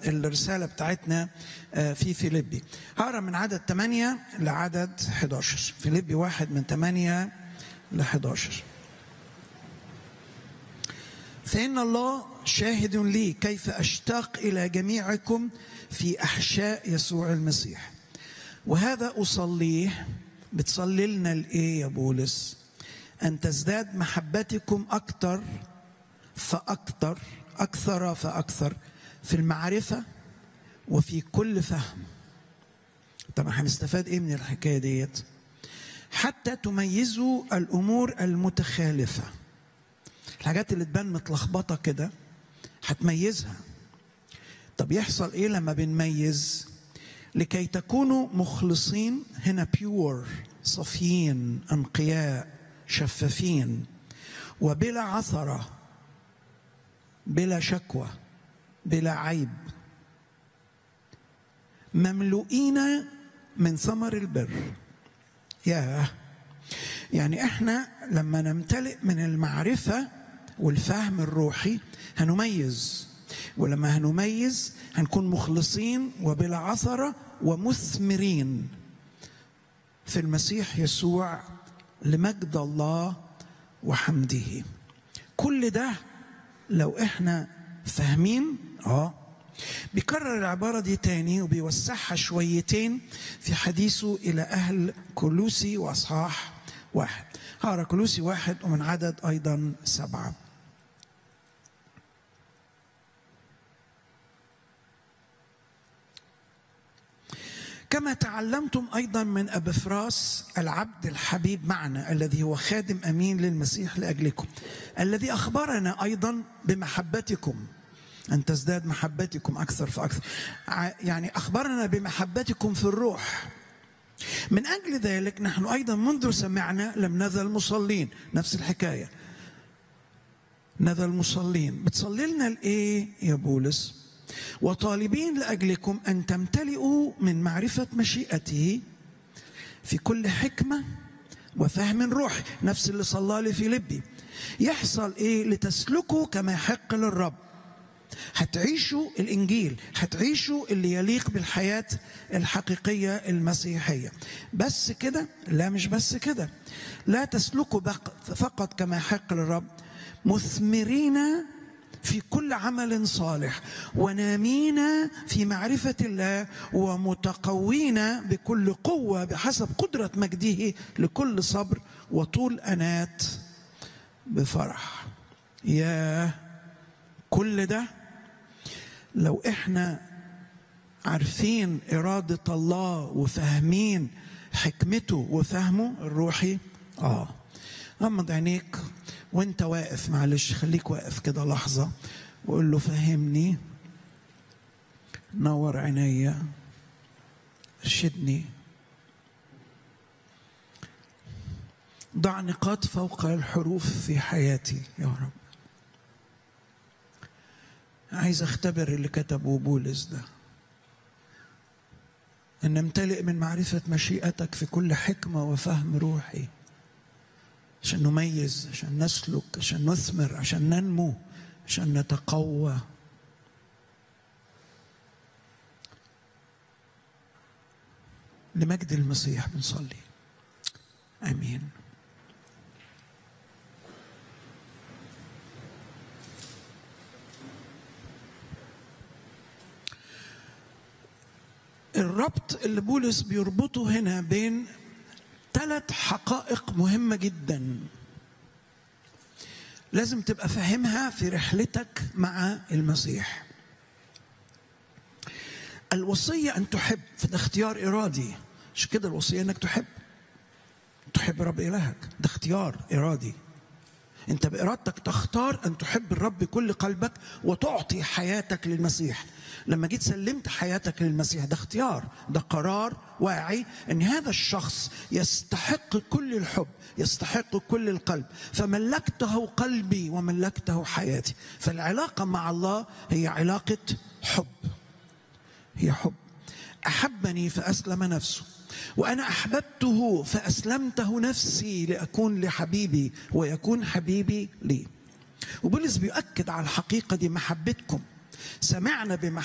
الرسالة بتاعتنا في فيليبي هقرا من عدد 8 لعدد 11 فيليبي واحد من 8 ل 11 فإن الله شاهد لي كيف أشتاق إلى جميعكم في أحشاء يسوع المسيح وهذا أصليه بتصلي لنا الإيه يا بولس أن تزداد محبتكم أكثر فأكثر أكثر فأكثر في المعرفة وفي كل فهم طب هنستفاد إيه من الحكاية ديت حتى تميزوا الأمور المتخالفة الحاجات اللي تبان متلخبطة كده هتميزها طب يحصل إيه لما بنميز لكي تكونوا مخلصين هنا بيور صفيين أنقياء شفافين وبلا عثرة بلا شكوى بلا عيب مملوئين من ثمر البر ياه يعني احنا لما نمتلئ من المعرفة والفهم الروحي هنميز ولما هنميز هنكون مخلصين وبلا عثرة ومثمرين في المسيح يسوع لمجد الله وحمده كل ده لو احنا فاهمين اه بيكرر العبارة دي تاني وبيوسعها شويتين في حديثه إلى أهل كلوسي وأصحاح واحد هقرا كلوسي واحد ومن عدد أيضا سبعة كما تعلمتم ايضا من ابفراس العبد الحبيب معنا الذي هو خادم امين للمسيح لاجلكم الذي اخبرنا ايضا بمحبتكم ان تزداد محبتكم اكثر فاكثر يعني اخبرنا بمحبتكم في الروح من اجل ذلك نحن ايضا منذ سمعنا لم نزل مصلين نفس الحكايه نزل مصلين بتصلي لنا الايه يا بولس وطالبين لاجلكم ان تمتلئوا من معرفه مشيئته في كل حكمه وفهم روحي نفس اللي صلى لي في لبي يحصل ايه لتسلكوا كما يحق للرب هتعيشوا الانجيل هتعيشوا اللي يليق بالحياه الحقيقيه المسيحيه بس كده لا مش بس كده لا تسلكوا فقط كما يحق للرب مثمرين في كل عمل صالح ونامين في معرفة الله ومتقوين بكل قوة بحسب قدرة مجده لكل صبر وطول أنات بفرح يا كل ده لو احنا عارفين إرادة الله وفاهمين حكمته وفهمه الروحي اه غمض عينيك وانت واقف معلش خليك واقف كده لحظة وقول له فهمني نور عينيا ارشدني ضع نقاط فوق الحروف في حياتي يا رب عايز اختبر اللي كتبه بولس ده ان نمتلئ من معرفة مشيئتك في كل حكمة وفهم روحي عشان نميز عشان نسلك عشان نثمر عشان ننمو عشان نتقوى لمجد المسيح بنصلي امين الربط اللي بولس بيربطه هنا بين ثلاث حقائق مهمة جدا لازم تبقى فاهمها في رحلتك مع المسيح الوصية أن تحب فده اختيار إرادي مش كده الوصية أنك تحب تحب رب إلهك ده اختيار إرادي أنت بإرادتك تختار أن تحب الرب بكل قلبك وتعطي حياتك للمسيح لما جيت سلمت حياتك للمسيح ده اختيار ده قرار واعي ان هذا الشخص يستحق كل الحب يستحق كل القلب فملكته قلبي وملكته حياتي فالعلاقه مع الله هي علاقه حب هي حب احبني فاسلم نفسه وانا احببته فاسلمته نفسي لاكون لحبيبي ويكون حبيبي لي وبولس بيؤكد على الحقيقه دي محبتكم سمعنا بمحبة